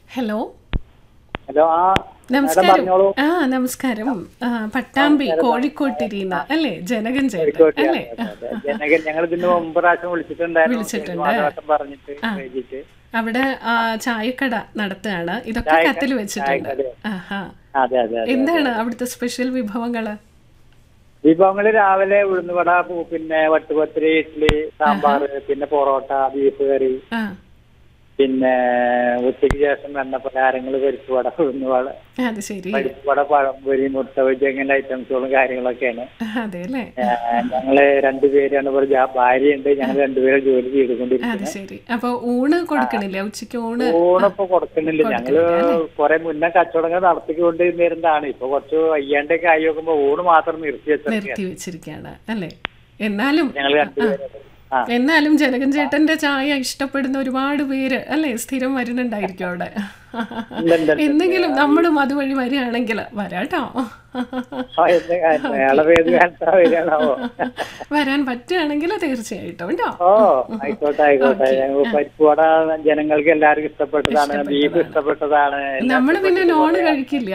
Hello hello ആ madam നമസ്കാരം പറഞ്ഞോളൂ ആ നമസ്കാരം ആ, പട്ടാമ്പി കോഴിക്കോട്ടിരിക്കുന്ന അല്ലേ ജനകൻ ചേട്ടൻ കോഴിക്കോട്ട് അല്ലേ ജനകൻ ഞങ്ങൾ ഇതിന് മുമ്പ് പ്രാവശ്യം വിളിച്ചിട്ടുണ്ടായിരുന്നു വിളിച്ചിട്ടുണ്ട്. മാധവട്ടം പറഞ്ഞിട്ട് എഴുതിയിട്ട് അവിടെ ആ, ചായക്കട നടത്തുകയാണ് ഇതൊക്കെ കത്തിൽ വെച്ചിട്ടുണ്ട് ചായക്കട. ആഹാ അതെ അതെ അതെ എന്താണ് അവിടുത്തെ സ്പെഷ്യൽ വിഭവങ്ങള് വിഭവങ്ങള് രാവിലെ ഉഴുന്നുവട പു- പിന്നെ വട്ടുപത്തിരി ഇഡ്ഡലി സാമ്പാർ പിന്നെ പൊറോട്ട ബീഫ് കറി ആ പിന്നെ ഉച്ചയ്ക്ക് ശേഷം എണ്ണ പലഹാരങ്ങൾ പരിപ്പുവട ഉഴുന്നുവട അത് ശരി പരിപ്പുവട പഴംപൊരി മുട്ട വെജ് അങ്ങനെ ഐറ്റംസുകളും കാര്യങ്ങളൊക്കെയാണ് അതെ അല്ലേ ഏഹ് ഞങ്ങള് രണ്ടുപേരാണ് ഇവിടെ ജാ- ഭാര്യയുണ്ട് ഞങ്ങൾ രണ്ടുപേരും ജോലി അത് ചെയ്തുകൊണ്ടിരിക്കുന്നത് ശരി അപ്പൊ ഊണ് കൊടുക്കണില്ല ഉച്ചയ്ക്ക് ഊണ് ഊണിപ്പോ കൊടുക്കുന്നില്ല ഞങ്ങള് കുറെ മുന്നേ കച്ചവടങ്ങൾ നടത്തിക്കൊണ്ടിരുന്നതാണ് ഇപ്പൊ കുറച്ച് വയ്യാണ്ടൊക്കെ ആയി നോക്കുമ്പോ ഊണ് മാത്രം നിർത്തി വെച്ചത് നിർത്തി വെച്ചിരിക്കുകയാണ് അല്ലേ എന്നാലും ഞങ്ങൾ രണ്ടുപേരും ആ എന്നാലും ജനകൻ ചേട്ടന്റെ ചായ ഇഷ്ടപ്പെടുന്ന ഒരുപാട് പേര് അല്ലേ സ്ഥിരം വരുന്നുണ്ടായിരിക്കും അവിടെ ഉണ്ട്, ഉണ്ട്, ഉണ്ട്. എന്തെങ്കിലും നമ്മളും അതുവഴി വരികയാണെങ്കിൽ വരാട്ടോ ആ, എന്ത് കാര്യം? അയാളെ പേര് കാലത്താ വരികയാണാവോ വരാൻ പറ്റുകയാണെങ്കിൽ തീർച്ചയായിട്ടും കേട്ടോ ഓ ആയിക്കോട്ടെ ആയിക്കോട്ടെ ഞങ്ങൾ പരിപ്പുവട ജനങ്ങൾക്ക് എല്ലാവർക്കും ഇഷ്ടപ്പെട്ടതാണ് ബീഫ് ഇഷ്ടപ്പെട്ടതാണ് നമ്മൾ പിന്നെ നോണ് കഴിക്കില്ല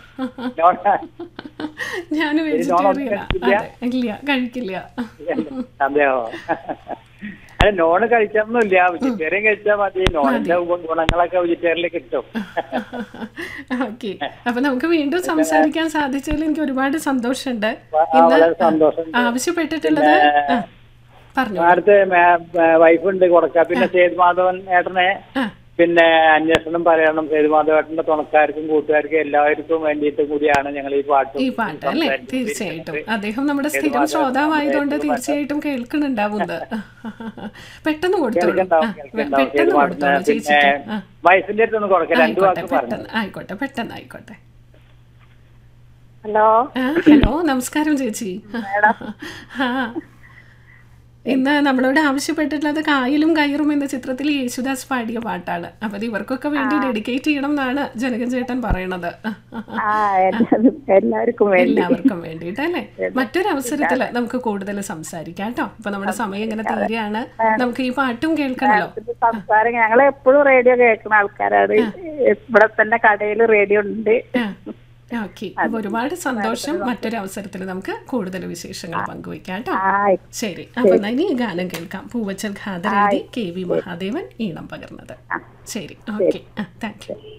ഞാൻ വെജിറ്റേറിയനാ അതെ ഇല്ല കഴിക്കില്ല അതെയോ അല്ല നോണ് കഴിച്ചൊന്നുമില്ല വെജിറ്റേറിയൻ കഴിച്ചാൽ മതി നോണിന്റെ ഗു- ഗുണങ്ങളൊക്കെ വെജിറ്റേറിയനിൽ കിട്ടും ഓക്കെ അപ്പൊ നമുക്ക് വീണ്ടും സംസാരിക്കാൻ സാധിച്ചതിൽ എനിക്ക് ഒരുപാട് സന്തോഷമുണ്ട് ആ, വളരെ സന്തോഷം ആവശ്യപ്പെട്ടിട്ടുള്ളത് ആ, പറഞ്ഞു അടുത്ത് വൈഫുണ്ട് കൊടുക്ക പിന്നെ സേത് മാധവൻ ഏട്ടനെ ആ പിന്നെ അന്വേഷണം പറയണം സേത് മാധവേട്ടന്റെ തുണക്കാർക്കും കൂട്ടുകാർക്കും എല്ലാവർക്കും വേണ്ടിയിട്ട് കൂടിയാണ് ഞങ്ങൾ ഈ പാട്ട് ഈ പാട്ട് അല്ലേ തീർച്ചയായിട്ടും അദ്ദേഹം നമ്മുടെ സ്ഥിരം ശ്രോതാവായതുകൊണ്ട് തീർച്ചയായിട്ടും കേൾക്കുന്നുണ്ടാവുന്നത് പെട്ടെന്ന് കൊടുത്തോളൂ ആ, കേൾക്കുന്നുണ്ടാവും, കേൾക്കുന്നുണ്ടാവും. പെട്ടെന്ന് സേത് കൊടുത്തോളൂ മാധവൻ പിന്നെ ചേച്ചിക്ക് ആ വയസ്സിന്റെ അടുത്തൊന്ന് കൊടുക്ക രണ്ടു ആയിക്കോട്ടെ വാക്ക് പറഞ്ഞു പെട്ടെന്ന് ആയിക്കോട്ടെ പെട്ടെന്ന് ആയിക്കോട്ടെ ഹലോ ആ ഹലോ നമസ്കാരം ചേച്ചി ആ ഇന്ന് നമ്മളോട് ആവശ്യപ്പെട്ടിട്ടുള്ളത് കായലും കയറും എന്ന ചിത്രത്തിൽ യേശുദാസ് പാടിയ പാട്ടാണ് അപ്പൊ ഇത് ഇവർക്കൊക്കെ വേണ്ടി ഡെഡിക്കേറ്റ് ചെയ്യണം എന്നാണ് ജനകൻ ചേട്ടൻ പറയണത് ആ എല്ലാവരും എല്ലാവർക്കും വേണ്ടി എല്ലാവർക്കും വേണ്ടിയിട്ട് അല്ലേ മറ്റൊരു അവസരത്തിൽ നമുക്ക് കൂടുതൽ സംസാരിക്കാം കേട്ടോ അപ്പൊ നമ്മുടെ സമയം ഇങ്ങനെ തീരെയാണ് നമുക്ക് ഈ പാട്ടും കേൾക്കണല്ലോ ഇത് സംസാരം ഞങ്ങൾ എപ്പോഴും റേഡിയോ കേൾക്കുന്ന ആൾക്കാരാണ് ഇവിടെ തന്നെ കടയിൽ റേഡിയോ ഉണ്ട് ഓക്കെ അപ്പൊ ഒരുപാട് സന്തോഷം മറ്റൊരു അവസരത്തിൽ നമുക്ക് കൂടുതൽ വിശേഷങ്ങൾ പങ്കുവയ്ക്കാം കേട്ടോ ആ ശരി അപ്പൊ എന്നാ ഇനി ഈ ഗാനം കേൾക്കാം പൂവച്ചൽ ഖാദർ എഴുതി കെ വി മഹാദേവൻ ഈണം പകർന്നത് ശരി ഓക്കെ താങ്ക് യു